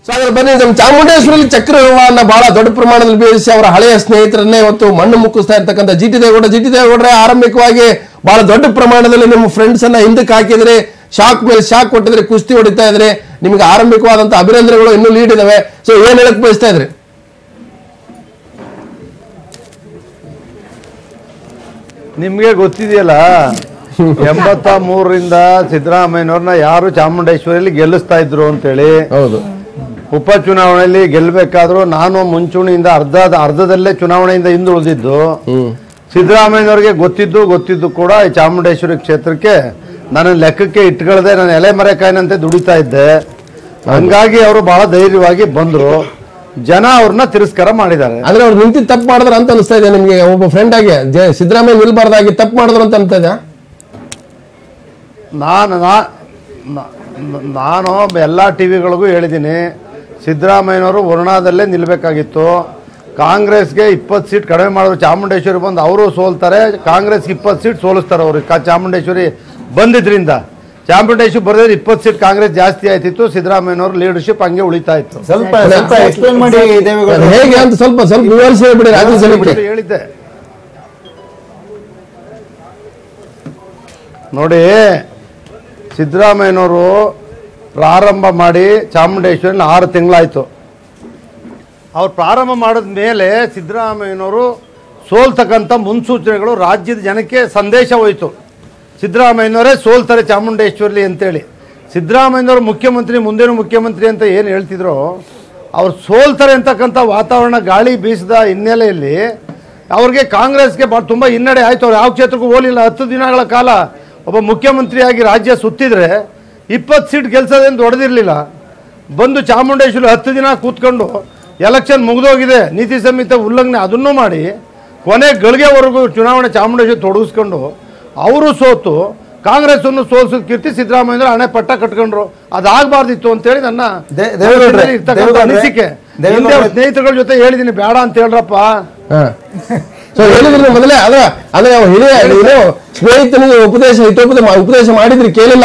So ಅದ್ರ ಬನ್ನಿ ನಮ್ಮ ಚಾಮುಂಡೇಶ್ವರಿ ಚಕ್ರವ್ಯೂಹವನ್ನ ಬಹಳ ದೊಡ್ಡ ಪ್ರಮಾಣದಲ್ಲಿ ಉಪಯೋಗಿಸಿ ಅವರ ಹಳೆಯ ಸ್ನೇಹಿತರನ್ನೇ ಇವತ್ತು ಮಣ್ಣು ಮುಕ್ಕಿಸ್ತಾ ಇರ್ತಕ್ಕಂಥ G T Devegowda G T ದೇವೇಗೌಡರೇ ಆರಂಭಿಕವಾಗಿ ಬಹಳ ದೊಡ್ಡ ಪ್ರಮಾಣದಲ್ಲಿ ನಿಮ್ಮ ಫ್ರೆಂಡ್ಸ್ ಅನ್ನ ಹಿಂದಕ್ಕೆ ಹಾಕಿದ್ರೆ ಶಾಕ್ ಮೇಲೆ ಶಾಕ್ ಕೊಟ್ಟಿದ್ರೆ ಕುಸ್ತಿ ಹೊಡಿತಾ ಇದ್ರೆ ನಿಮ್ಗೆ ಆರಂಭಿಕವಾದಂತ ಅಭಿನಂದನೆಗಳು ಇನ್ನೂ ಲೀಡ್ ಇದಾವೆ ಸೊ ಏನ್ ಹೇಳಕ್ ಬಯಸ್ತಾ ಇದ್ರಿ ನಿಮ್ಗೆ ಗೊತ್ತಿದೆಯಲ್ಲ ಎಂಬತ್ತ ಮೂರರಿಂದ ಸಿದ್ದರಾಮಯ್ಯನವ್ರನ್ನ ಯಾರು ಚಾಮುಂಡೇಶ್ವರಿಯಲ್ಲಿ ಗೆಲ್ಲಿಸ್ತಾ ಇದ್ರು ಅಂತೇಳಿ ಹೌದು ಉಪಚುನಾವಣೆಯಲ್ಲಿ ಗೆಲ್ಲಬೇಕಾದ್ರೂ ನಾನು ಮುಂಚೂಣಿಯಿಂದ ಅರ್ಧ ಅರ್ಧದಲ್ಲೇ ಚುನಾವಣೆಯಿಂದ ಹಿಂದೆ ಉಳಿದಿದ್ದು ಹ್ಮ್ ಸಿದ್ದರಾಮಯ್ಯನವ್ರಿಗೆ ಗೊತ್ತಿದ್ದು ಗೊತ್ತಿದ್ದು ಕೂಡ ಈ ಚಾಮುಂಡೇಶ್ವರಿ ಕ್ಷೇತ್ರಕ್ಕೆ ನನ್ನ ಲೆಕ್ಕಕ್ಕೆ ಇಟ್ಕೊಳ್ಳದೆ ನಾನು ಎಲೆ ಮರೆಕಾಯಿನಂತೆ ದುಡಿತಾ ಇದ್ದೆ ಹಂಗಾಗಿ ಅವರು ಬಹಳ ಧೈರ್ಯವಾಗಿ ಬಂದ್ರು ಜನ ಅವ್ರನ್ನ ತಿರಸ್ಕಾರ ಮಾಡಿದ್ದಾರೆ ಆದ್ರೆ ಅವ್ರು ನಿಂತಿ ತಪ್ಪು ಮಾಡಿದ್ರ ಅಂತ ಅನಿಸ್ತಾ ಇದೆ ನಿಮ್ಗೆ ಒಬ್ಬ ಫ್ರೆಂಡ್ ಆಗಿ ಜೆ- ಸಿದ್ದರಾಮಯ್ಯ ನಿಲ್ಬಾರ್ದಾಗಿ ತಪ್ಪು ಮಾಡಿದ್ರು ಅಂತ ಅನ್ಸ್ತಾ ಇದೆ ನಾನು ನಾ- ನಾ- ನಾನು ಎಲ್ಲ ಟಿ ವಿಗಳಿಗೂ ಹೇಳಿದ್ದೀನಿ ಸಿದ್ದರಾಮಯ್ಯನವರು ವರ್ಣಾದಲ್ಲೇ ನಿಲ್ಲಬೇಕಾಗಿತ್ತು ಕಾಂಗ್ರೆಸ್ಗೆ ಇಪ್ಪತ್ತು ಸೀಟ್ ಕಡಿಮೆ ಮಾಡಿದ್ರು ಚಾಮುಂಡೇಶ್ವರಿ ಬಂದು ಅವರು ಸೋಲ್ತಾರೆ ಕಾಂಗ್ರೆಸ್ಗೆ ಇಪ್ಪತ್ತು ಸೀಟ್ ಸೋಲಿಸ್ತಾರೆ ಅವರು ಕಾ ಚಾಮುಂಡೇಶ್ವರಿ ಬಂದಿದ್ರಿಂದ ಚಾಮುಂಡೇಶ್ವರಿ ಬರೆದ್ರೆ ಇಪ್ಪತ್ತು ಸೀಟ್ ಕಾಂಗ್ರೆಸ್ ಜಾಸ್ತಿ ಆಯ್ತಿತ್ತು ಸಿದ್ದರಾಮಯ್ಯನವ್ರ ಲೀಡರ್ಶಿಪ್ ಹಂಗೆ ಉಳಿತಾ ಇತ್ತು ಸ್ವಲ್ಪ ಸ್ವಲ್ಪ ಎಕ್ಸ್ಪ್ಲೇನ್ ಮಾಡಿ ಅದು ದೇವೇಗೌಡ ಹೇಗೆ ಅಂತ ಸ್ವಲ್ಪ ಸ್ವಲ್ಪ ವಿವರಿಸಿ ಹೇಳ್ಬಿಡಿ ರಾಜ್ಯ ಜನಕ್ಕೆ ಹೇಳಿದ್ದೆ ನೋಡಿ ಸಿದ್ದರಾಮಯ್ಯನವರು ಪ್ರಾರಂಭ ಮಾಡಿ ಚಾಮುಂಡೇಶ್ವರಿನ ಆರು ತಿಂಗಳಾಯ್ತು ಅವ್ರು ಪ್ರಾರಂಭ ಮಾಡಿದ ಮೇಲೆ ಸಿದ್ದರಾಮಯ್ಯನವರು ಸೋಲ್ತಕ್ಕಂಥ ಮುನ್ಸೂಚನೆಗಳು ರಾಜ್ಯದ ಜನಕ್ಕೆ ಸಂದೇಶ ಹೋಯಿತು ಸಿದ್ದರಾಮಯ್ಯನವರೇ ಸೋಲ್ತಾರೆ ಚಾಮುಂಡೇಶ್ವರಿ ಅಂತೇಳಿ ಸಿದ್ದರಾಮಯ್ಯನವರು ಮುಖ್ಯಮಂತ್ರಿ ಮುಂದೇನು ಮುಖ್ಯಮಂತ್ರಿ ಅಂತ ಏನು ಹೇಳ್ತಿದ್ರು ಅವ್ರು ಸೋಲ್ತಾರೆ ಅಂತಕ್ಕಂಥ ವಾತಾವರಣ ಗಾಳಿ ಬೀಸಿದ ಹಿನ್ನೆಲೆಯಲ್ಲಿ ಅವ್ರಿಗೆ ಕಾಂಗ್ರೆಸ್ಗೆ ಭಾಳ ತುಂಬ ಹಿನ್ನಡೆ ಆಯಿತು ಅವ್ರು ಯಾವ ಕ್ಷೇತ್ರಕ್ಕೂ ಹೋಲಿಲ್ಲ ಹತ್ತು ದಿನಗಳ ಕಾಲ ಒಬ್ಬ ಮುಖ್ಯಮಂತ್ರಿಯಾಗಿ ರಾಜ್ಯ ಸುತ್ತಿದ್ರೆ ಇಪ್ಪತ್ತು ಸೀಟ್ ಗೆಲ್ಸೋದೇನು ದೊಡ್ಡದಿರಲಿಲ್ಲ ಬಂದು ಚಾಮುಂಡೇಶ್ವರಿ ಹತ್ತು ದಿನ ಕೂತ್ಕೊಂಡು ಎಲೆಕ್ಷನ್ ಮುಗಿದೋಗಿದೆ ನೀತಿ ಸಂಹಿತೆ ಉಲ್ಲಂಘನೆ ಅದನ್ನೂ ಮಾಡಿ ಕೊನೆ ಗಳಿಗೆವರೆಗೂ ಚುನಾವಣೆ ಚಾಮುಂಡೇಶ್ವರಿ ತೊಡಗಿಸ್ಕೊಂಡು ಅವರು ಸೋತು ಕಾಂಗ್ರೆಸ್ಸನ್ನು ಸೋಲಿಸಿದ ಕೀರ್ತಿ ಸಿದ್ದರಾಮಯ್ಯ ಹಣೆ ಪಟ್ಟ ಕಟ್ಕೊಂಡ್ರು ಅದಾಗಬಾರ್ದಿತ್ತು ಅಂತೇಳಿ ನನ್ನ ದೇ- ದೇವೇಗೌಡ್ರೆ, ಮನಸ್ಸಿನಲ್ಲಿ ಇರ್ತಕ್ಕಂಥ ದೇವೇಗೌಡ್ರೆ, ಅನಿಸಿಕೆ ದೇವೇಗೌಡ್ರೆ. ಹಿಂದೆ ಅವ್ರ ಸ್ನೇಹಿತರುಗಳ ಜೊತೆ ಹೇಳಿದ್ದೀನಿ ಬೇಡ ಅಂತ ಹೇಳ್ರಪ್ಪ ಸೊ ಹೇಳಿದ್ರು ಮೊದಲೇ ಅದ್ರ ಅಂದ್ರೆ ಅವ್ರು ಹಿರಿಯ ಏನು ಸ್ನೇಹಿತನಿಗೆ ಉಪದೇಶ ಹಿತೋಪದೇಶ ಮಾ- ಉಪದೇಶ ಮಾಡಿದ್ರಿ ಕೇಳಿಲ್ಲ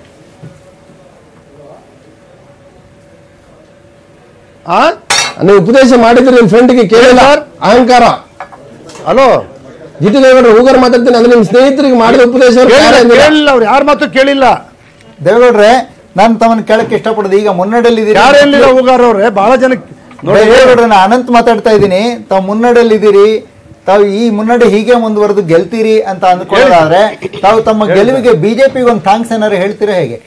ಆ ನೀವು ಉಪದೇಶ ಮಾಡಿದ್ರಿ ನಿಮ್ ಫ್ರೆಂಡ್ಗೆ ಕೇಳಿಲ್ಲ ಅಹಂಕಾರ ಹಲೋ ಜಿಟಿ ದೇವೇಗೌಡರು ಹೂಗಾರ ಮಾತಾಡ್ತೀನಿ ಅಂದ್ರೆ ನಿಮ್ ಸ್ನೇಹಿತರಿಗೆ ಮಾಡಿದ ಉಪದೇಶ ಅವ್ರು ಬೇರೆ ಅಂದಿಲ್ಲ. ಕೇಳಿಲ್ಲ ಅವ್ರು ಯಾರ ಮಾತು ಕೇಳಿಲ್ಲ ದೇವೇಗೌಡ್ರೆ ನಾನು ತಮ್ಮನ್ನ ಕೇಳಕ್ಕೆ ಇಷ್ಟಪಡೋದು ಈಗ ಮುನ್ನಡೆಯಲ್ಲಿದ್ದೀರಿ ಯಾರೆಲ್ಲಿಲ್ಲ ಹೋಗಾರವ್ರೆ ಬಹಳ ಜನಕ್ಕೆ ನೋಡಿ ದೇವೇಗೌಡ್ರೆ ನಾನು ಅನಂತ್ ಮಾತಾಡ್ತಾ ಇದ್ದೀನಿ ತಾವು ಮುನ್ನಡೆಯಲ್ಲಿದ್ದೀರಿ ತಾವು ಈ ಮುನ್ನಡೆ ಹೀಗೆ ಮುಂದುವರೆದು ಗೆಲ್ತೀರಿ ಅಂತ ಅಂದ್ಕೊಳ್ಳೋದಾದ್ರೆ ತಾವು ತಮ್ಮ ಗೆಲುವಿಗೆ ಬಿಜೆಪಿಗೆ ಒಂದು ಥ್ಯಾಂಕ್ಸ್ ಏನಾರು ಹೇಳ್ತೀರಾ ಹೇಗೆ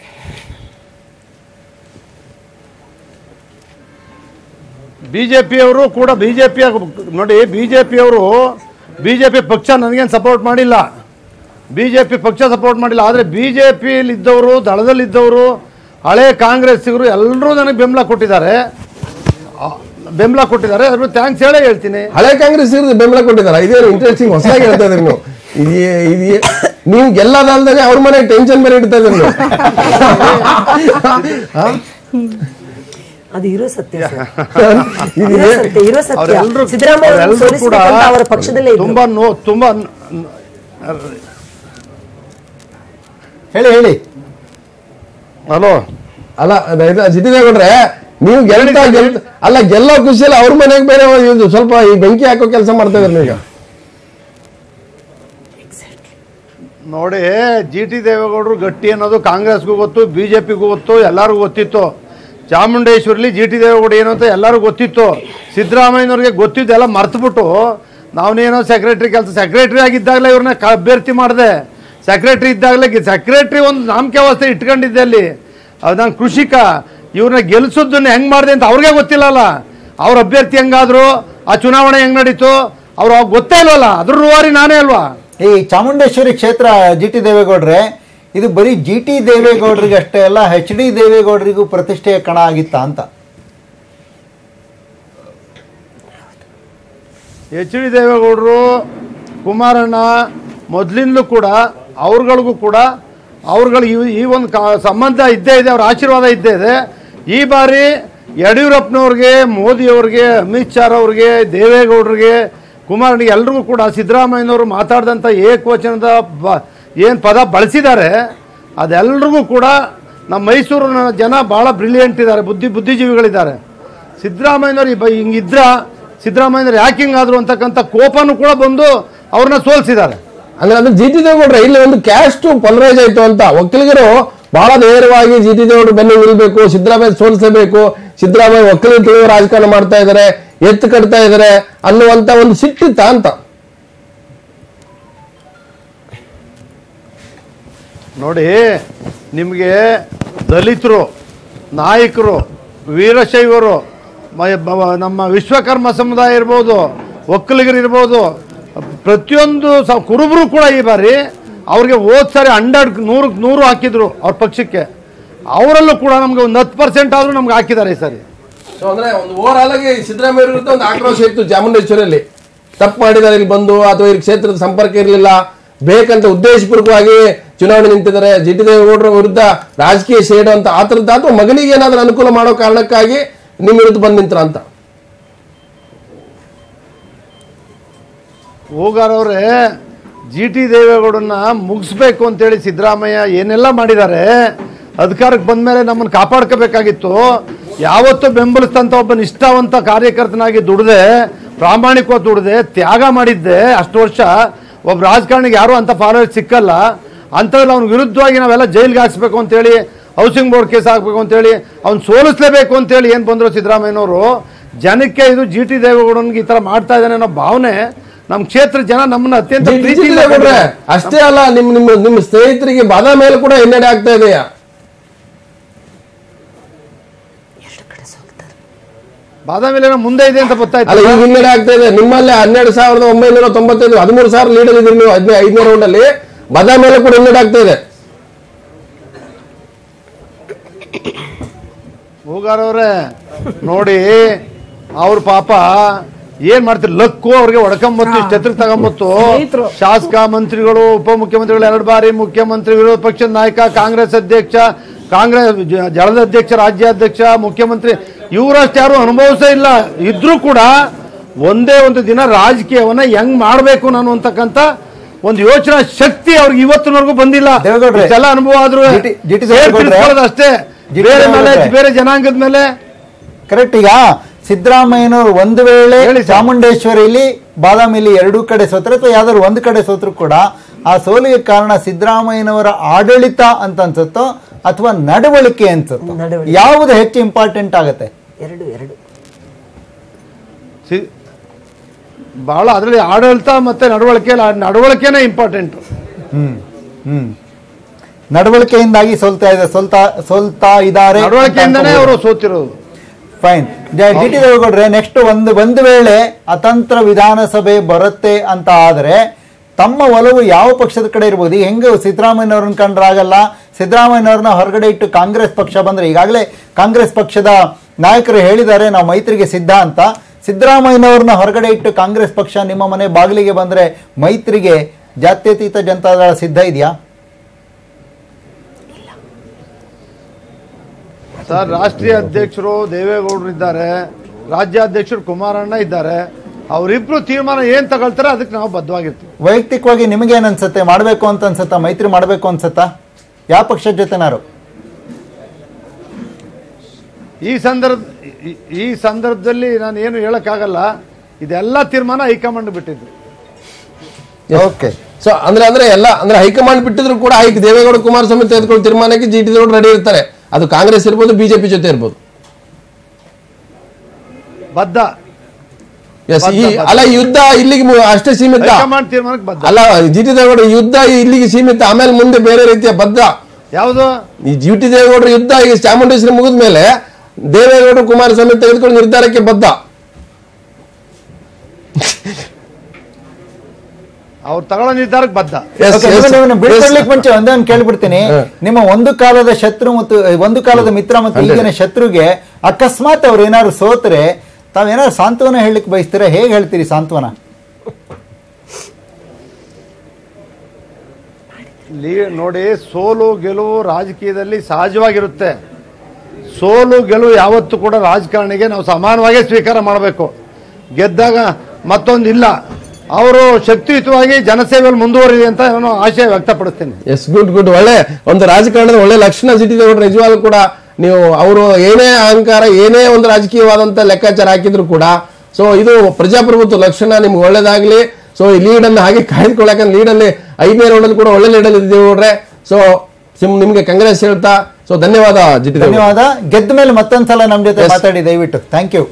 ಬಿಜೆಪಿಯವರು ಕೂಡ ಬಿಜೆಪಿಯ ನೋಡಿ ಬಿಜೆಪಿಯವರು ಬಿಜೆಪಿ ಪಕ್ಷ ನನಗೇನು ಸಪೋರ್ಟ್ ಮಾಡಿಲ್ಲ ಬಿಜೆಪಿ ಪಕ್ಷ ಸಪೋರ್ಟ್ ಮಾಡಿಲ್ಲ ಆದರೆ ಬಿಜೆಪಿಯಲ್ಲಿ ಇದ್ದವರು ದಳದಲ್ಲಿದ್ದವರು ಹಳೆ ಕಾಂಗ್ರೆಸ್ಸಿಗರು ಎಲ್ಲರೂ ನನಗೆ ಬೆಂಬಲ ಕೊಟ್ಟಿದ್ದಾರೆ ಆ, ಬೆಂಬಲ ಕೊಟ್ಟಿದ್ದಾರೆ ಅದ್ರ ಥ್ಯಾಂಕ್ಸ್ ಹೇಳೇ ಹೇಳ್ತೀನಿ ಹಳೆ ಕಾಂಗ್ರೆಸ್ ಇರೋದು ಬೆಂಬಲ ಕೊಟ್ಟಿದಾರ ಇದೇನು ಇಂಟ್ರೆಸ್ಟಿಂಗ್ ಹೊಸದಾಗಿ ಹೇಳ್ತಾ ಇದ್ರಿ ನೀವು ಇದೆಯೇ ಇದೆಯೇ ನೀವು ಗೆಲ್ಲದಲ್ದೇ ಅವ್ರ ಮನೆಗೆ ಟೆನ್ಷನ್ ಬೇರೆ ಇಡ್ತಾ ಇದ್ರಿ ನೀವು ಹಾ? ಅದು ಇರೋ ಸತ್ಯ ಸರ್. ಇದು ಇರೋ ಏ- ಸತ್ಯ ಇರೋ ಸತ್ಯ ಅವರೆಲ್ಲರೂ ಸಿದ್ದರಾಮಯ್ಯ ಅವ್ರನ್ನ ಅವರೆಲ್ಲರೂ ಕೂಡ ಸೋಲಿಸ್ಬೇಕಂತ ಅವರ ಪಕ್ಷದಲ್ಲೇ ಇದ್ರು ತುಂಬಾ ನೋ ತುಂಬಾ ನ- ಹೇಳಿ ಹೇಳಿ ಹಲೋ ಅಲ್ಲ ಜಿಟಿ ದೇವೇಗೌಡ್ರೆ ನೀವು ಗೆಲ್ತಾ ಗೆಲ್ತ ಅಲ್ಲ ಗೆಲ್ಲೋ ಖುಷಿಯಲ್ಲಿ ಅವ್ರ ಮನೆಗೆ ಬೇರೆ ಇದು ಸ್ವಲ್ಪ ಈ ಬೆಂಕಿ ಹಾಕೋ ಕೆಲಸ ಮಾಡ್ತಾ ಇದ್ರಿ ಈಗ ನೋಡಿ ಜಿ ಟಿ ದೇವೇಗೌಡರು ಗಟ್ಟಿ ಅನ್ನೋದು ಕಾಂಗ್ರೆಸ್ಗೂ ಗೊತ್ತು ಬಿ ಜೆ ಪಿಗೂ ಗೊತ್ತು ಎಲ್ಲರಿಗೂ ಗೊತ್ತಿತ್ತು ಚಾಮುಂಡೇಶ್ವರಿಲಿ ಜಿ ಟಿ ದೇವೇಗೌಡ ಏನು ಅಂತ ಎಲ್ಲರಿಗೂ ಗೊತ್ತಿತ್ತು ಸಿದ್ದರಾಮಯ್ಯನವ್ರಿಗೆ ಗೊತ್ತಿದ್ದೆಲ್ಲ ಮರ್ತುಬಿಟ್ಟು ನಾವನೇನೋ ಸೆಕ್ರೆಟ್ರಿ ಕೆಲಸ ಸೆಕ್ರೆಟ್ರಿ ಆಗಿದ್ದಾಗಲೇ ಇವ್ರನ್ನ ಕ ಅಭ್ಯರ್ಥಿ ಮಾಡಿದೆ ಸೆಕ್ರೆಟ್ರಿ ಇದ್ದಾಗಲೇ ಸೆಕ್ರೆಟ್ರಿ ಒಂದು ನಾಮಕೆ ವ್ಯವಸ್ಥೆ ಇಟ್ಕೊಂಡಿದ್ದೆ ಅಲ್ಲಿ ಅದು ನಾನು ಕೃಷಿಕ ಇವ್ರನ್ನ ಗೆಲ್ಸೋದನ್ನ ಹೆಂಗೆ ಮಾಡಿದೆ ಅಂತ ಅವ್ರಿಗೆ ಗೊತ್ತಿಲ್ಲಲ್ಲ ಅವ್ರ ಅಭ್ಯರ್ಥಿ ಹೆಂಗಾದ್ರು ಆ ಚುನಾವಣೆ ಹೆಂಗೆ ನಡೀತು ಅವ್ರು ಅವಾಗ ಗೊತ್ತೇ ಇಲ್ವಲ್ಲ ಅದ್ರ ರೂವಾರಿ ನಾನೇ ಅಲ್ವಾ ಈ ಚಾಮುಂಡೇಶ್ವರಿ ಕ್ಷೇತ್ರ ಜಿ ಟಿ ದೇವೇಗೌಡ್ರೆ ಇದು ಬರೀ ಜಿ ಟಿ ದೇವೇಗೌಡರಿಗೆ ಅಷ್ಟೇ ಅಲ್ಲ ಎಚ್ ಡಿ ದೇವೇಗೌಡರಿಗೂ ಪ್ರತಿಷ್ಠೆಯ ಕಣ ಆಗಿತ್ತಾ ಅಂತ ಎಚ್ ಡಿ ದೇವೇಗೌಡರು ಕುಮಾರಣ್ಣ ಮೊದಲಿಂದಲೂ ಕೂಡ ಅವ್ರುಗಳಿಗೂ ಕೂಡ ಅವ್ರುಗಳು ಈ ಈ ಒಂದು ಕಾ ಸಂಬಂಧ ಇದ್ದೇ ಇದೆ ಅವ್ರ ಆಶೀರ್ವಾದ ಇದ್ದೇ ಇದೆ ಈ ಬಾರಿ ಯಡಿಯೂರಪ್ಪನವ್ರಿಗೆ ಮೋದಿಯವ್ರಿಗೆ ಅಮಿತ್ ಶಾ ಅವ್ರಿಗೆ ದೇವೇಗೌಡರಿಗೆ ಕುಮಾರಣ್ಣಿಗೆ ಎಲ್ರಿಗೂ ಕೂಡ ಸಿದ್ದರಾಮಯ್ಯನವರು ಮಾತಾಡಿದಂಥ ಏಕವಚನದ ಬ ಏನು ಪದ ಬಳಸಿದ್ದಾರೆ ಅದೆಲ್ರಿಗೂ ಕೂಡ ನಮ್ಮ ಮೈಸೂರಿನ ಜನ ಭಾಳ ಬ್ರಿಲಿಯಂಟ್ ಇದ್ದಾರೆ ಬುದ್ಧಿ ಬುದ್ಧಿಜೀವಿಗಳಿದ್ದಾರೆ ಸಿದ್ದರಾಮಯ್ಯನವ್ರು ಈ ಬ- ಹಿಂಗಿದ್ರ ಸಿದ್ದರಾಮಯ್ಯನವ್ರು ಯಾಕೆ ಹಿಂಗಾದ್ರು ಅಂತಕ್ಕಂಥ ಕೋಪನೂ ಕೂಡ ಬಂದು ಅವ್ರನ್ನ ಸೋಲ್ಸಿದ್ದಾರೆ ಅಂದ್ರೆ ಅದು ಜಿ ಟಿ ದೇವೇಗೌಡ್ರೆ ಇಲ್ಲಿ ಒಂದು ಕ್ಯಾಸ್ಟ್ ಪೊಲರೈಸ್ ಆಯ್ತು ಅಂತ ಒಕ್ಕಲಿಗರು ಬಹಳ ನೇರವಾಗಿ ಜಿ ಟಿ ದೇವೇಗೌಡರು ಬೆನ್ನು ನಿಲ್ಬೇಕು ಸಿದ್ದರಾಮಯ್ಯ ಸೋಲಿಸಬೇಕು ಸಿದ್ದರಾಮಯ್ಯ ಒಕ್ಕಲಿಗ ತಿಳಿಯುವ ರಾಜಕಾರಣ ಮಾಡ್ತಾ ಇದ್ದಾರೆ ಎತ್ತು ಕಟ್ತಾ ಇದ್ದಾರೆ ಅನ್ನುವಂತ ಒಂದು ಸಿಟ್ಟಿತ್ತ ಅಂತ ನೋಡಿ ನಿಮಗೆ ದಲಿತರು ನಾಯಕರು ವೀರಶೈವರು ಮ- ಬ- ನಮ್ಮ ವಿಶ್ವಕರ್ಮ ಸಮುದಾಯ ಇರ್ಬೋದು ಒಕ್ಕಲಿಗರು ಇರ್ಬೋದು ಪ್ರತಿಯೊಂದು ಸ ಕುರುಬರು ಕೂಡ ಈ ಬಾರಿ ಅವ್ರಿಗೆ ಹೋದ್ ಸಾರಿ ಹಂಡ್ರೆಡ್ ನೂರಕ್ಕೆ ನೂರು ಹಾಕಿದ್ರು ಅವ್ರ ಪಕ್ಷಕ್ಕೆ ಅವರಲ್ಲೂ ಕೂಡ ನಮ್ಗೆ ಒಂದು ಹತ್ತು ಪರ್ಸೆಂಟ್ ಆದರೂ ನಮ್ಗೆ ಹಾಕಿದ್ದಾರೆ ಈ ಸಾರಿ ಸೊ ಅಂದ್ರೆ ಒಂದು ಓವರ್ ಆಲ್ ಆಗಿ ಸಿದ್ದರಾಮಯ್ಯ ವಿರುದ್ಧ ಒಂದು ಆಕ್ರೋಶ ಇತ್ತು ಚಾಮುಂಡೇಶ್ವರಿಯಲ್ಲಿ ತಪ್ಪು ಮಾಡಿದ್ದಾರೆ ಇಲ್ಲಿ ಬಂದು ಅಥವಾ ಈ ಕ್ಷೇತ್ರದ ಸಂಪರ್ಕ ಇರಲಿಲ್ಲ ಬೇಕಂತ ಉದ್ದೇಶಪೂರ್ವಕವಾಗಿ ಚುನಾವಣೆ ನಿಂತಿದ್ದಾರೆ ಜಿ ಟಿ ದೇವೇಗೌಡರ ವಿರುದ್ಧ ರಾಜಕೀಯ ಶೇಡ್ ಅಂತ ಆ ಥರದ್ದು ಅಥವಾ ಮಗನಿಗೆ ಏನಾದ್ರೂ ಅನುಕೂಲ ಮಾಡೋ ಕಾರಣಕ್ಕಾಗಿ ನಿಮ್ಮ ವಿರುದ್ಧ ಬಂದ್ ನಿಂತ್ರ ಅಂತ ಹೋಗಾರವ್ರೆ ಜಿ ಟಿ ದೇವೇಗೌಡನ್ನ ಮುಗಿಸ್ಬೇಕು ಅಂತೇಳಿ ಸಿದ್ದರಾಮಯ್ಯ ಏನೆಲ್ಲ ಮಾಡಿದ್ದಾರೆ ಅಧಿಕಾರಕ್ಕೆ ಬಂದ ಮೇಲೆ ನಮ್ಮನ್ನು ಕಾಪಾಡ್ಕೋಬೇಕಾಗಿತ್ತು ಯಾವತ್ತೂ ಬೆಂಬಲಿಸ್ತಂತ ಒಬ್ಬ ನಿಷ್ಠಾವಂತ ಕಾರ್ಯಕರ್ತನಾಗಿ ದುಡ್ದೆ ಪ್ರಾಮಾಣಿಕವಾಗಿ ದುಡ್ದೆ ತ್ಯಾಗ ಮಾಡಿದ್ದೆ ಅಷ್ಟು ವರ್ಷ ಒಬ್ಬ ರಾಜಕಾರಣಿಗೆ ಯಾರು ಅಂತ ಫಾಲೋವರ್ಸ್ ಸಿಕ್ಕಲ್ಲ ಅಂಥದ್ರಲ್ಲಿ ಅವ್ನ ವಿರುದ್ಧವಾಗಿ ನಾವೆಲ್ಲ ಜೈಲಿಗೆ ಹಾಕ್ಸ್ಬೇಕು ಅಂತೇಳಿ ಹೌಸಿಂಗ್ ಬೋರ್ಡ್ ಕೇಸ್ ಹಾಕ್ಬೇಕು ಅಂತೇಳಿ ಅವ್ನು ಸೋಲಿಸ್ಲೇಬೇಕು ಅಂತೇಳಿ ಏನು ಬಂದರು ಸಿದ್ದರಾಮಯ್ಯನವರು ಜನಕ್ಕೆ ಇದು ಜಿ ಟಿ ದೇವೇಗೌಡನಿಗೆ ಈ ಥರ ಮಾಡ್ತಾ ಇದ್ದಾನೆ ಅನ್ನೋ ಭಾವನೆ ನಮ್ಮ ಕ್ಷೇತ್ರ ಜನ ನಮ್ಮನ್ನ ಅತ್ಯಂತ ಜಿ ಟಿ ಪ್ರೀತಿಯಿಂದ ದೇವೇಗೌಡ್ರೆ ಕಂಡಿದ್ದಾರೆ. ಅಷ್ಟೇ ಅಲ್ಲ ನಿಮ್ಮ ನಿಮ್ಮ ನಿಮ್ಮ ಸ್ನೇಹಿತರಿಗೆ ಬಾದ ಮೇಲೆ ಕೂಡ ಹಿನ್ನಡೆ ಆಗ್ತಾ ಇದೆಯಾ ಎರಡು ಕಡೆ ಸೋಲ್ತಾರೆ ಬಾದಾಮಿ ಏನೋ ಮುಂದೆ ಇದೆ ಅಂತ ಗೊತ್ತಾಯ್ತು ಅಲ್ಲ ಈಗ ಹಿನ್ನಡೆ ಆಗ್ತಾ ಇದೆ ನಿಮ್ಮಲ್ಲಿ ಹನ್ನೆರಡು ಸಾವಿರದ ಒಂಬೈನೂರ ತೊಂಬತ್ತೈದು ಹದಿಮೂರು ಸಾವಿರ ಲೀಡರ್ ಇದ್ರಿ ನೀವು ಹದಿನೈದು ಐದನೇ ರೌಂಡ್ ಅಲ್ಲಿ ಬದ ಮೇಲೆ ಕೂಡ ಹಿನ್ನಡೆ ಆಗ್ತಾ ಇದೆ ಹೂಗಾರವ್ರೆ ನೋಡಿ ಅವ್ರ ಪಾಪ ಏನ್ ಮಾಡ್ತಾರೆ ಲಕ್ಕು ಅವ್ರಿಗೆ ಹೊಡ್ಕೊಂಬತ್ತು ಇಷ್ಟು ಎತ್ತರಕ್ಕೆ ತಗೊಂಬತ್ತು ಶಾಸಕ ಮಂತ್ರಿಗಳು ಉಪಮುಖ್ಯಮಂತ್ರಿಗಳು ಎರಡು ಬಾರಿ ಮುಖ್ಯಮಂತ್ರಿ ವಿರೋಧ ಪಕ್ಷದ ನಾಯಕ ಕಾಂಗ್ರೆಸ್ ಅಧ್ಯಕ್ಷ ಕಾಂಗ್ರೆಸ್ ಜ- ಜಳದ ಅಧ್ಯಕ್ಷ ರಾಜ್ಯಾಧ್ಯಕ್ಷ ಮುಖ್ಯಮಂತ್ರಿ ಇವರಷ್ಟು ಯಾರು ಅನುಭವಿಸೇ ಇಲ್ಲ ಇದ್ರೂ ಕೂಡ ಒಂದೇ ಒಂದು ದಿನ ರಾಜಕೀಯವನ್ನ ಹೆಂಗ್ ಮಾಡ್ಬೇಕು ನಾನು ಅಂತಕ್ಕಂಥ ಒಂದು ಯೋಚನಾ ಶಕ್ತಿ ಅವ್ರಿಗೆ ಇವತ್ತಿನವರೆಗೂ ಬಂದಿಲ್ಲ ದೇವೇಗೌಡ್ರೆ, ಇಷ್ಟೆಲ್ಲ ಅನುಭವ ಆದ್ರೂ ಜಿ.ಟಿ. ಜಿ.ಟಿ. ದೇವೇಗೌಡ್ರೆ, ಅಷ್ಟೇ ಜಿ.ಟಿ. ಬೇರೆ ಮೇಲೆ ದೇವೇಗೌಡ್ರೆ. ಬೇರೆ ಜನಾಂಗದ ಮೇಲೆ ಕರೆಕ್ಟ್ ಈಗ ಸಿದ್ದರಾಮಯ್ಯನವರು ಒಂದು ವೇಳೆ ಹೇಳಿ ಸರ್. ಚಾಮುಂಡೇಶ್ವರಿಲಿ ಬಾದಾಮಿಲಿ ಎರಡೂ ಕಡೆ ಸೋತ್ರೆ ಅಥವಾ ಯಾವ್ದಾದ್ರು ಒಂದು ಕಡೆ ಸೋತ್ರು ಕೂಡ ಆ ಸೋಲಿಗೆ ಕಾರಣ ಸಿದ್ದರಾಮಯ್ಯನವರ ಆಡಳಿತ ಅಂತ ಅನ್ಸುತ್ತೋ ಅಥವಾ ನಡವಳಿಕೆ ಅನ್ಸುತ್ತೋ ನಡವಳಿಕೆ. ಯಾವುದು ಹೆಚ್ಚು ಇಂಪಾರ್ಟೆಂಟ್ ಆಗುತ್ತೆ ಎರಡು ಎರಡು ಸಿ- ಬಹಳ ಅದರಲ್ಲಿ ಆಡಳಿತ ಮತ್ತೆ ನಡವಳಿಕೆ ನಡವಳಿಕೆನೇ ಇಂಪಾರ್ಟೆಂಟ್ ಹ್ಮ್ ಹ್ಮ್ ನಡವಳಿಕೆಯಿಂದಾಗಿ ಸೋಲ್ತಾ ಇದೆ ಸೋಲ್ತಾ ಸೋಲ್ತಾ ಇದ್ದಾರೆ ನಡವಳಿಕೆಯಿಂದನೇ ಅವರು ಸೋತಿರೋದು ಫೈನ್ ಡಿ ಟಿ ದೇವೇಗೌಡ್ರೆ ನೆಕ್ಸ್ಟ್ ಒಂದು ಒಂದು ವೇಳೆ ಅತಂತ್ರ ವಿಧಾನಸಭೆ ಬರುತ್ತೆ ಅಂತ ಆದ್ರೆ ತಮ್ಮ ಒಲವು ಯಾವ ಪಕ್ಷದ ಕಡೆ ಇರ್ಬೋದು ಈಗ ಹೆಂಗೆ ಸಿದ್ದರಾಮಯ್ಯನವ್ರನ್ನ ಕಂಡ್ರಾಗಲ್ಲ ಸಿದ್ದರಾಮಯ್ಯನವ್ರನ್ನ ಹೊರಗಡೆ ಇಟ್ಟು ಕಾಂಗ್ರೆಸ್ ಪಕ್ಷ ಬಂದ್ರೆ ಈಗಾಗಲೇ ಕಾಂಗ್ರೆಸ್ ಪಕ್ಷದ ನಾಯಕರು ಹೇಳಿದ್ದಾರೆ ನಾವು ಮೈತ್ರಿಗೆ ಸಿದ್ಧ ಅಂತ ಸಿದ್ದರಾಮಯ್ಯನವ್ರನ್ನ ಹೊರಗಡೆ ಇಟ್ಟು ಕಾಂಗ್ರೆಸ್ ಪಕ್ಷ ನಿಮ್ಮ ಮನೆ ಬಾಗಿಲಿಗೆ ಬಂದ್ರೆ ಮೈತ್ರಿಗೆ ಜಾತ್ಯತೀತ ಜನತಾದಳ ಸಿದ್ಧ ಇದೆಯಾ ಸರ್ ರಾಷ್ಟ್ರೀಯ ಅಧ್ಯಕ್ಷರು ದೇವೇಗೌಡರು ಇದ್ದಾರೆ ರಾಜ್ಯಾಧ್ಯಕ್ಷರು ಕುಮಾರಣ್ಣ ಇದ್ದಾರೆ ಅವರಿಬ್ರು ತೀರ್ಮಾನ ಏನ್ ತಗೊಳ್ತಾರೆ ಅದಕ್ಕೆ ನಾವು ಬದ್ಧವಾಗಿರ್ತೀವಿ ವೈಯಕ್ತಿಕವಾಗಿ ನಿಮಗೇನು ಅನ್ಸುತ್ತೆ ಮಾಡಬೇಕು ಅಂತ ಅನ್ಸುತ್ತಾ ಮೈತ್ರಿ ಮಾಡಬೇಕು ಅನ್ಸುತ್ತಾ ಯಾವ ಪಕ್ಷದ ಜೊತೆನಾರು ಈ ಸಂದರ್ಭ ಈ- ಈ ಸಂದರ್ಭದಲ್ಲಿ ನಾನು ಏನು ಹೇಳಕ್ಕಾಗಲ್ಲ ಇದೆಲ್ಲ ತೀರ್ಮಾನ ಹೈಕಮಾಂಡ್ ಬಿಟ್ಟಿದ್ದು ಓಕೆ ಸೊ ಅಂದ್ರೆ ಅಂದ್ರೆ ಎಲ್ಲ ಅಂದ್ರೆ ಹೈಕಮಾಂಡ್ ಬಿಟ್ಟಿದ್ರು ಕೂಡ ಹೈಕ್ ದೇವೇಗೌಡ ಕುಮಾರಸ್ವಾಮಿ ತೆಗೆದುಕೊಳ್ಳೋ ತೀರ್ಮಾನಕ್ಕೆ ಜಿ ಟಿ ದೇವೇಗೌಡ ರೆಡಿ ಇರ್ತಾರೆ ಅದು ಕಾಂಗ್ರೆಸ್ ಇರ್ಬೋದು ಬಿಜೆಪಿ ಜೊತೆ ಇರ್ಬೋದು ಬದ್ಧ ಎಸ್ ಈ ಅಲ್ಲ ಈ ಯುದ್ಧ ಇಲ್ಲಿಗೆ ಮು- ಅಷ್ಟೇ ಸೀಮಿತ ಹೈಕಮಾಂಡ್ ತೀರ್ಮಾನಕ್ಕೆ ಬದ್ಧ ಅಲ್ಲ ಜಿ ಟಿ ದೇವೇಗೌಡ ಯುದ್ಧ ಇಲ್ಲಿಗೆ ಸೀಮಿತ ಆಮೇಲೆ ಮುಂದೆ ಬೇರೆ ರೀತಿಯ ಬದ್ಧ ಯಾವುದು ಈ ಜಿ ಟಿ ದೇವೇಗೌಡರ ಯುದ್ಧ ಈಗ ಚಾಮುಂಡೇಶ್ವರಿ ಮುಗಿದ ಮೇಲೆ ದೇವೇಗೌಡ ಕುಮಾರಸ್ವಾಮಿ ತೆಗೆದುಕೊಂಡು ನಿರ್ಧಾರಕ್ಕೆ ಬದ್ಧ ಅವ್ರು ತಗೊಳ್ಳೋ ನಿರ್ಧಾರಕ್ಕೆ ಬದ್ಧ Yes, Okay, yes, ನೀವು- ನೀವು yes. ಬಿಡ್ಕೊಡ್ಲಿಕ್ಕೆ ಮುಂಚೆ ಒಂದೇ ಒಂದು ಕೇಳ್ಬಿಡ್ತೀನಿ ಹ. ನಿಮ್ಮ ಒಂದು ಕಾಲದ ಶತ್ರು ಮತ್ತು ಒಂದು ಕಾಲದ ಮಿತ್ರ ಮತ್ತು Hundred. ಈಗಿನ ಶತ್ರುಗೆ ಅಕಸ್ಮಾತ್ ಅವ್ರು ಏನಾದ್ರು ಸೋತ್ರೆ ತಾವೇನಾದ್ರು ಸಾಂತ್ವನ ಹೇಳಲಿಕ್ಕೆ ಬಯಸ್ತೀರಾ ಹೇಗೆ ಹೇಳ್ತೀರಿ ಸಾಂತ್ವನ ಲೀ- ನೋಡಿ ಸೋಲು ಗೆಲುವು ರಾಜಕೀಯದಲ್ಲಿ ಸಹಜವಾಗಿರುತ್ತೆ ಸೋಲು ಗೆಲುವು ಯಾವತ್ತೂ ಕೂಡ ರಾಜಕಾರಣಿಗೆ ನಾವು ಸಮಾನವಾಗೇ ಸ್ವೀಕಾರ ಮಾಡಬೇಕು ಗೆದ್ದಾಗ ಮತ್ತೊಂದಿಲ್ಲ ಅವರು ಶಕ್ತಿಯುತವಾಗಿ ಜನಸೇವೆಯಲ್ಲಿ ಮುಂದುವರಿದೆ ಅಂತ ನಾನು ಆಶಯ ವ್ಯಕ್ತಪಡಿಸ್ತೀನಿ ಎಸ್ ಗುಡ್ ಗುಡ್ ಒಳ್ಳೆ ಒಂದು ರಾಜಕಾರಣದ ಒಳ್ಳೆ ಲಕ್ಷಣ ಜಿ ಟಿ ದೇವೇಗೌಡ ನಿಜವಾಗ್ಲೂ ಕೂಡ ನೀವು ಅವರು ಏನೇ ಅಹಂಕಾರ ಏನೇ ಒಂದು ರಾಜಕೀಯವಾದಂತ ಲೆಕ್ಕಾಚಾರ ಹಾಕಿದ್ರು ಕೂಡ ಸೊ ಇದು ಪ್ರಜಾಪ್ರಭುತ್ವ ಲಕ್ಷಣ ನಿಮ್ಗೆ ಒಳ್ಳೇದಾಗ್ಲಿ ಸೊ ಈ ಲೀಡ್ ಅನ್ನು ಹಾಗೆ ಕಾಯ್ದುಕೊಳ್ಳಕ್ಕೆ ಲೀಡ್ ಅಲ್ಲಿ ಐದನೇ ರೌಂಡ್ ಅಲ್ಲಿ ಕೂಡ ಒಳ್ಳೆ ಲೀಡ್ ಅಲ್ಲಿ ಇದ್ದೀವಿ ನೋಡ್ರೆ ಸೊ ಸಿಮ್ ನಿಮ್ಗೆ ಕಾಂಗ್ರೆಸ್ ಹೇಳ್ತಾ ಸೊ ಧನ್ಯವಾದ ಜಿಟಿ ಧನ್ಯವಾದ ಗೆದ್ದ ಮೇಲೆ ಮತ್ತೊಂದ್ಸಲ ನಮ್ ಜೊತೆ Yes. ಮಾತಾಡಿ ದಯವಿಟ್ಟು thank you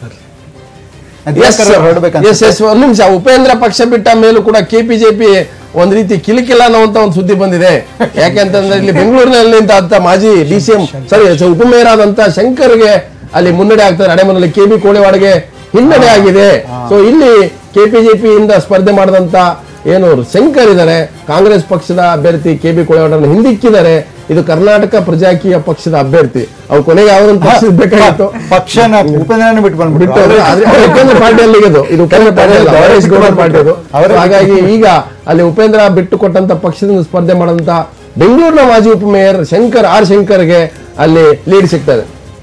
yes yes yes ಒಂದು ನಿಮಿಷ ಉಪೇಂದ್ರ ಪಕ್ಷ ಬಿಟ್ಟ ಮೇಲೂ ಕೂಡ ಕೆಪಿಜೆಪಿ ಒಂದ್ ರೀತಿ ಕಿಲಿಕಿಲ್ಲ ಅನ್ನುವಂತ ಒಂದು ಸುದ್ದಿ ಬಂದಿದೆ ಯಾಕೆಂತಂದ್ರೆ ಇಲ್ಲಿ ಬೆಂಗಳೂರಿನಲ್ಲಿ ಅಂತ ಮಾಜಿ ಡಿ ಸಿ ಎಂ ಸಾರಿ ಉಪಮೇಯರ್ ಆದಂತ ಶಂಕರ್ಗೆ ಅಲ್ಲಿ ಮುನ್ನಡೆ ಆಗ್ತದೆ ನಡೆಮನಲ್ಲಿ ಕೆ ಬಿ ಕೋಳಿವಾಡಗೆ ಹಿನ್ನಡೆ ಆಗಿದೆ ಸೊ ಇಲ್ಲಿ ಕೆಪಿಜೆಪಿ ಇಂದ ಸ್ಪರ್ಧೆ ಮಾಡಿದಂತ ಏನು ಶಂಕರ್ ಇದ್ದಾರೆ ಕಾಂಗ್ರೆಸ್ ಪಕ್ಷದ ಅಭ್ಯರ್ಥಿ ಕೆ ಬಿ ಕೋಳಿವಾಡನ್ನು ಹಿಂದಿಕ್ಕಿದ್ದಾರೆ ಇದು ಕರ್ನಾಟಕ ಪ್ರಜಾಕೀಯ ಪಕ್ಷದ ಅಭ್ಯರ್ಥಿ ಅವ್ರು ಕೊನೆಗೆ ಯಾವ್ದೊಂದು ಪಕ್ಷ ಬೇಕಾಗಿತ್ತು ಪಕ್ಷನ ಉಪೇಂದ್ರನ ಬಿಟ್ಟು ಬಿಟ್ಟು ಬಂದ್ಬಿಟ್ಟು ಅವ್ರು- ಆದ್ರೆ ಅವ್ರು ಉಪೇಂದ್ರ ಪಾರ್ಟಿ ಅಲ್ಲಿ ಇದು ಇದು ಉಪೇಂದ್ರ ಪಾರ್ಟಿ ಅಲ್ಲ, ಹರೀಶ್ ಗೌಡ ಪಾರ್ಟಿ ಅದು ಅವರೇ ಹಾಗಾಗಿ ಈಗ ಅಲ್ಲಿ ಉಪೇಂದ್ರ ಬಿಟ್ಟು ಕೊಟ್ಟಂತ ಪಕ್ಷದಿಂದ ಸ್ಪರ್ಧೆ ಮಾಡಂತ ಬೆಂಗಳೂರಿನ ಮಾಜಿ ಉಪಮೇಯರ್ ಶಂಕರ್ ಆರ್ ಶಂಕರ್ಗೆ ಅಲ್ಲಿ ಲೀಡ್ ಸಿಗ್ತದೆ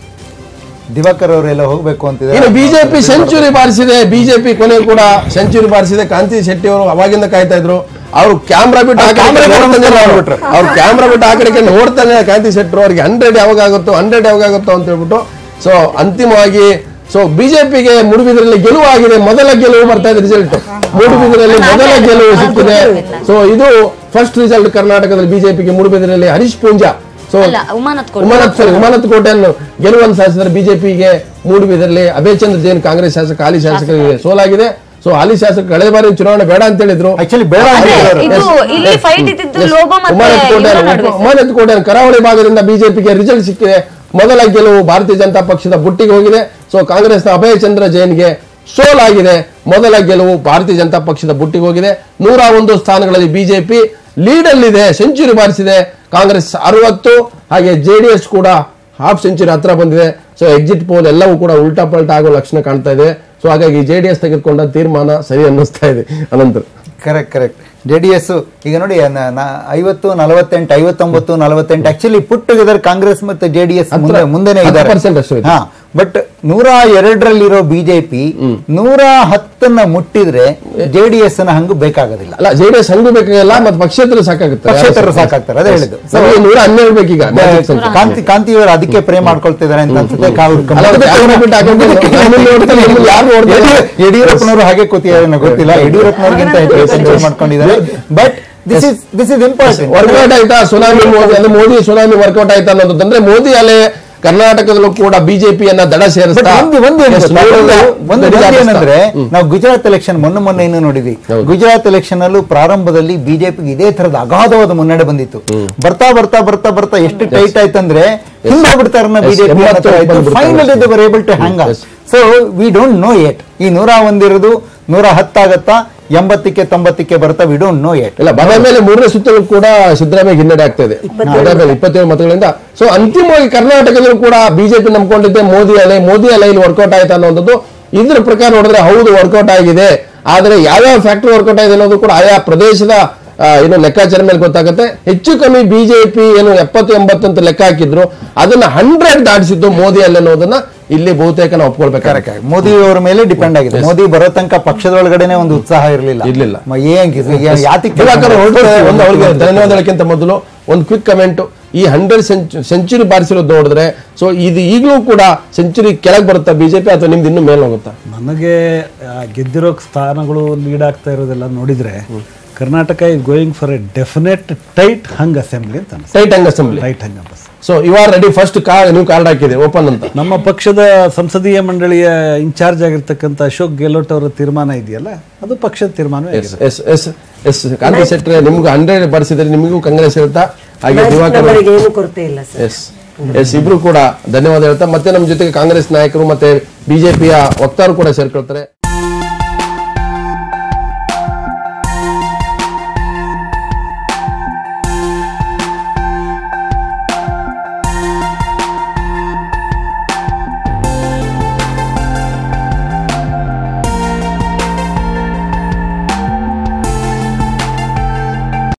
ದಿವಾಕರ್ ಅವರೆಲ್ಲ ಹೋಗ್ಬೇಕು ಇನ್ನು ಅಂತಿದ್ದಾರೆ ಬಿಜೆಪಿ ಸೆಂಚುರಿ ಬಾರಿಸಿದೆ ಬಿಜೆಪಿ ಕೊನೆ ಕೂಡ ಸೆಂಚುರಿ ಬಾರಿಸಿದೆ ಕಾಂತಿ ಶೆಟ್ಟಿ ಅವರು ಅವಾಗಿಂದ ಕಾಯ್ತಾ ಇದ್ರು ಅವ್ರು ಕ್ಯಾಮ್ರಾ ಬಿಟ್ಟು ಆ ಕಡೆ camera ನೋಡ್ತಾನೆ ನೋಡ್ಬಿಟ್ರು. ನೋಡ್ಬಿಟ್ರು ಅವ್ರು ಕ್ಯಾಮ್ರಾ ಬಿಟ್ಟು ಆ ಕಡೆಗೆ ನೋಡ್ತಾನೆ ಕಾಂತಿ ಶೆಟ್ಟರು ಅವ್ರಿಗೆ ಹಂಡ್ರೆಡ್ ಯಾವಾಗ ಆಗುತ್ತೋ ಹಂಡ್ರೆಡ್ ಯಾವಾಗ ಆಗುತ್ತೋ ಅಂತ ಹೇಳ್ಬಿಟ್ಟು ಸೊ ಅಂತಿಮವಾಗಿ ಸೊ ಬಿಜೆಪಿಗೆ ಮುಡುಬಿದ್ರಲ್ಲಿ ಗೆಲುವು ಆಗಿದೆ ಮೊದಲ ಗೆಲುವು ಬರ್ತಾ ಇದೆ ರಿಸಲ್ಟ್ ಮೂಡುಬಿದ್ರಲ್ಲಿ ಮೊದಲ ಗೆಲುವು ಸಿಕ್ಕಿದೆ ಸೊ ಇದು ಫಸ್ಟ್ ರಿಸಲ್ಟ್ ಕರ್ನಾಟಕದಲ್ಲಿ ಬಿಜೆಪಿಗೆ ಮೂಡುಬಿದ್ರಲ್ಲಿ ಹರೀಶ್ ಪೂಂಜಾ ಸೊ ಅಲ್ಲ ಉಮಾನತ್ ಕೋಟೆ. ಉಮಾನತ್ ಸರಿ ಉಮಾನತ್ ಕೋಟೆಯನ್ನು ಗೆಲುವನ್ನು ಸಾಧಿಸಿದರೆ ಬಿಜೆಪಿಗೆ ಮೂಡುಬಿದ್ರಲ್ಲಿ ಅಭಯ್ ಚಂದ್ರ ಜೈನ್ ಕಾಂಗ್ರೆಸ್ ಶಾಸಕ ಹಾಲಿ ಶಾಸಕರಿಗೆ ಸೋಲಾಗಿದೆ ಸೊ ಹಾಲಿ ಶಾಸಕ ಕಳೆದ ಬಾರಿ ಚುನಾವಣೆ ಬೇಡ ಅಂತ ಹೇಳಿದ್ರು ಆಕ್ಚುಲಿ ಬೇಡ ಅಂತ ಅದೇ, ಹೇಳಿದ್ರು. ಇದು ಇಲ್ಲಿ Yes. fight ಇದ್ದಿದ್ದು Yes. ಲೋಬೋ ಮತ್ತೆ ಉಮಾನತ್ ಕೋಟೆ ಇವರ ನಡುವೆ ಸರ್. ಉಮಾನತ್ ಕೋಟೆ ಕರಾವಳಿ ಭಾಗದಿಂದ ಬಿಜೆಪಿಗೆ ರಿಸಲ್ಟ್ ಸಿಕ್ಕಿದೆ ಮೊದಲ ಗೆಲುವು ಭಾರತೀಯ ಜನತಾ ಪಕ್ಷದ ಬುಟ್ಟಿಗೆ ಹೋಗಿದೆ ಸೊ ಕಾಂಗ್ರೆಸ್ನ ಅಭಯ ಚಂದ್ರ ಜೈನ್ಗೆ ಸೋಲಾಗಿದೆ ಮೊದಲ ಗೆಲುವು ಭಾರತೀಯ ಜನತಾ ಪಕ್ಷದ ಬುಟ್ಟಿಗೆ ಹೋಗಿದೆ ನೂರ ಒಂದು ಸ್ಥಾನಗಳಲ್ಲಿ ಬಿಜೆಪಿ ಲೀಡ್ ಅಲ್ಲಿದೆ ಸೆಂಚುರಿ ಬಾರಿಸಿದೆ ಕಾಂಗ್ರೆಸ್ ಅರವತ್ತು ಹಾಗೆ ಜೆಡಿಎಸ್ ಕೂಡ ಹಾಫ್ ಸೆಂಚುರಿ ಹತ್ರ ಬಂದಿದೆ ಸೊ ಎಕ್ಸಿಟ್ ಪೋಲ್ ಎಲ್ಲವೂ ಕೂಡ ಉಲ್ಟಾ ಪಲ್ಟಾ ಆಗೋ ಲಕ್ಷಣ ಕಾಣ್ತಾ ಇದೆ ಸೊ ಹಾಗಾಗಿ ಜೆಡಿಎಸ್ ತೆಗೆದುಕೊಂಡ ತೀರ್ಮಾನ ಸರಿ ಅನ್ನಿಸ್ತಾ ಇದೆ ಅನಂತರ correct correct J D S ಈಗ ನೋಡಿ ನ- ನ- ಐವತ್ತು ನಲವತ್ತೆಂಟು ಐವತ್ತೊಂಬತ್ತು ನಲವತ್ತೆಂಟು ಆಕ್ಚುಲಿ ಪುಟ್ ಟುಗೆದರ್ ಕಾಂಗ್ರೆಸ್ ಮತ್ತೆ ಜೆ ಡಿ ಎಸ್ ಮುಂದೆ ಮುಂದೆನೆ ಹತ್ತು ಇದ್ದಾರೆ percent ಅಷ್ಟು ಇದೆ. ಹಾ ಬಟ್ ನೂರ ಎರಡರಲ್ಲಿರೋ ಬಿಜೆಪಿ ನೂರ ಹತ್ತನ್ನ ಮುಟ್ಟಿದ್ರೆ ಜೆ ಡಿ ಎಸ್ ನ ಹಂಗು ಬೇಕಾಗೋದಿಲ್ಲ ಅಲ್ಲ ಜೆಡಿಎಸ್ ಹಂಗೂ ಬೇಕಾಗಿಲ್ಲ ಮತ್ತೆ ಪಕ್ಷೇತರು ಸಾಕಾಗುತ್ತೆ ಪಕ್ಷೇತರರು ಸಾಕಾಗ್ತಾರೆ, ಅದೇ ಹೇಳಿದ್ದು. So- ನಮಗೆ ನೂರ ಹನ್ನೆರಡು ಬೇಕೀಗ magic ಸಂಖ್ಯೆ. ಕಾಂತಿ ಕಾಂತಿಯವರು ಅದಕ್ಕೆ ಪ್ರೇ ಮಾಡ್ಕೊಳ್ತಿದ್ದಾರೆ ಅಂತ ಅನ್ಸುತ್ತೆ ಕಾವು- ಅಲ್ಲ, ಅದಕ್ಕೆ ಅವ್ರನ್ನ ಬಿಟ್ಟು ಹಾಕೊಂಡು ನಮ್ಮನ್ನ ನೋಡ್ತಾರೆ, ನಮ್ಮನ್ನ ಯಾರು ನೋಡ್ತಾರೆ? ಯಡಿಯೂರ- ಯಡಿಯೂರಪ್ಪನವರು ಹಾಗೆ ಕೂತಿದ್ದಾರೆ ಅನ್ನೋ ಗೊತ್ತಿಲ್ಲ ಯಡಿಯೂರಪ್ಪನವ್ರಿಗಿಂತ ಹೆಚ್ಚು ಸಂಚಲನ ಮಾಡ್ಕೊಂಡಿದ್ದಾರೆ but this is this is important work out ಆಯ್ತಾ ಸುನಾಮಿ ಮೋದಿ ಅಂದ್ರೆ ಮೋದಿ ಸುನಾಮಿ ವರ್ಕೌಟ್ ಆಯ್ತಾ ಅನ್ನೋದಂದ್ರೆ ಮೋದಿ ಅಲೆ ಕರ್ನಾಟಕದಲ್ಲೂ ಕೂಡ ಬಿಜೆಪಿಯನ್ನ ದಡ ಬಟ್ ಸೇರಿಸ್ತಾ ಒಂದು ಒಂದು ಏನು Yes, ಗೊತ್ತಾ? ನೂರರಲ್ಲಿ ಒಂದು ಒಂದು ಗಡಿದಾಟಿಸ್ತಾ. ಏನಂದ್ರೆ ಹ್ಮ್. ನಾವು ಗುಜರಾತ್ ಎಲೆಕ್ಷನ್ ಮೊನ್ನೆ ಮೊನ್ನೆ ಇನ್ನು ನೋಡಿದ್ವಿ ಹೌದು. ಗುಜರಾತ್ ಎಲೆಕ್ಷನ್ ಅಲ್ಲೂ ಪ್ರಾರಂಭದಲ್ಲಿ ಬಿಜೆಪಿಗೆ ಇದೇ ತರದ ಅಗಾಧವಾದ ಮುನ್ನಡೆ ಬಂದಿತ್ತು ಬರ್ತಾ ಬರ್ತಾ ಬರ್ತಾ ಬರ್ತಾ ಎಷ್ಟು ಟೈಟ್ ಆಯ್ತಂದ್ರೆ ಹಿಂದೋಗ್ಬಿಡ್ತಾರ Yes, ಬಿಜೆಪಿ ಎಂಬತ್ತು ಬಂದ್ಬಿಡ್ತಾರೆ ಫೈನಲ್ ಅಷ್ಟೇ. They able to hang Yes. So we don't know yet ಈ ನೂರ ಒಂದಿರೋದು ನೂರ ಹತ್ತಾಗತ್ತಾ ಎಂಬತ್ತಕ್ಕೆ ತೊಂಬತ್ತಕ್ಕೆ ಬರ್ತಾ ವಿ ಡೋಂಟ್ ನೋ ಯೆಟ್ ಇಲ್ಲ ಬದ ಮೇಲೆ ಮೂರನೇ ಸುತ್ತಲೂ ಕೂಡ ಸಿದ್ದರಾಮಯ್ಯ ಹಿನ್ನಡೆ ಆಗ್ತಾ ಇದೆ ಬದ ಮೇಲೆ ಇಪ್ಪತ್ತೇಳು ಮತಗಳಿಂದ ಸೊ ಅಂತಿಮವಾಗಿ ಕರ್ನಾಟಕದಲ್ಲೂ ಕೂಡ ಬಿಜೆಪಿ ನಂಬ್ಕೊಂಡಿದ್ದೆ ಮೋದಿ ಅಲೆ ಮೋದಿ ಅಲೆ ಇಲ್ಲಿ ವರ್ಕೌಟ್ ಆಯ್ತಾ ಅನ್ನೋದು ಇದ್ರ ಪ್ರಕಾರ ನೋಡಿದ್ರೆ ಹೌದು ವರ್ಕೌಟ್ ಆಗಿದೆ ಆದ್ರೆ ಯಾವ್ಯಾವ ಫ್ಯಾಕ್ಟರಿ ವರ್ಕೌಟ್ ಆಗಿದೆ ಅನ್ನೋದು ಕೂಡ ಆಯಾ ಪ್ರದೇಶದ ಆ, ಏನು ಲೆಕ್ಕಾಚಾರ ಮೇಲೆ ಗೊತ್ತಾಗುತ್ತೆ ಹೆಚ್ಚು ಕಮ್ಮಿ ಬಿಜೆಪಿ ಏನು ಎಪ್ಪತ್ತು ಎಂಬತ್ತು ಅಂತ ಲೆಕ್ಕ ಹಾಕಿದ್ರು ಅದನ್ನ ಹಂಡ್ರೆಡ್ ದಾಟಿಸಿದ್ದು ಮೋದಿ ಅಲೆ ಅನ್ನೋದನ್ನ ಇಲ್ಲಿ ಬಹುತೇಕ ನಾವು ಒಪ್ಕೊಳ್ಬೇಕಾರೆ ಮೋದಿ ಅವರ ಮೇಲೆ ಡಿಪೆಂಡ್ ಆಗಿದೆ ಮೋದಿ ಬರೋ ತನಕ ಪಕ್ಷದೊಳಗಡೆನೆ ಒಂದು ಉತ್ಸಾಹ ಇರಲಿಲ್ಲ ಇರ್ಲಿಲ್ಲ. ಏನ್ ಯಾತಿಗೆ ದಿವಾಕರ್ ಹೊರಡ್ತಾರೆ ಒಂದು ಅವ್ರಿಗೆ ಧನ್ಯವಾದ ಹೇಳಕ್ಕಿಂತ ಮೊದಲು ಒಂದು ಕ್ವಿಕ್ ಕಮೆಂಟ್ ಈ ಹಂಡ್ರೆಡ್ ಸೆಂಚುರಿ ಬಾರಿಸಿರೋದು ನೋಡಿದ್ರೆ ಸೊ ಇದು ಈಗಲೂ ಕೂಡ ಸೆಂಚುರಿ ಕೆಳಗೆ ಬರುತ್ತಾ ಬಿಜೆಪಿ ಅಥವಾ ನಿಮ್ದು ಇನ್ನೂ ಮೇಲೆ ಹೋಗುತ್ತಾ ನನಗೆ ಆ, ಗೆದ್ದಿರೋ ಸ್ಥಾನಗಳು ಲೀಡ್ ಆಗ್ತಾ ಇರೋದೆಲ್ಲ ನೋಡಿದ್ರೆ Karnataka is going for a definite tight hung assembly ಅಂತ ಅನಿಸ್ತದೆ tight hung assembly tight hung assembly so you are ready first ಕಾ ನೀವು ಕಾರ್ಡ್ ಹಾಕಿದೆ ಓಪನ್ ಅಂತ ನಮ್ಮ ಪಕ್ಷದ ಸಂಸದೀಯ ಮಂಡಳಿಯ ಇನ್ಚಾರ್ಜ್ ಆಗಿರ್ತಕ್ಕಂಥ ಅಶೋಕ್ ಗೆಹ್ಲೋಟ್ ಅವರ ತೀರ್ಮಾನ ಇದೆಯಲ್ಲ ಅದು ಪಕ್ಷದ ತೀರ್ಮಾನವೇ yes yes yes yes Kanti ಶೆಟ್ರೆ ನಿಮ್ಗೂ ಹಂಡ್ರೆಡ್ ಬರ್ಸಿದ್ರೆ ನಿಮಗೂ ಕಾಂಗ್ರೆಸ್ ಹೇಳ್ತಾ ಹಾಗೆ ದಿವಾಕರ್ ನಮಗೆ ಏನು ಕೊರತೆ ಇಲ್ಲ ಸರ್ ಎಸ್ ಎಸ್ ಇಬ್ರು ಕೂಡ ಧನ್ಯವಾದ ಹೇಳ್ತಾ ಮತ್ತೆ ನಮ್ಮ ಜೊತೆಗೆ ಕಾಂಗ್ರೆಸ್ ನಾಯಕರು ಮತ್ತೆ ಬಿಜೆಪಿಯ ವಕ್ತಾರು ಕೂಡ ಸೇರ್ಕೊಳ್ತಾರೆ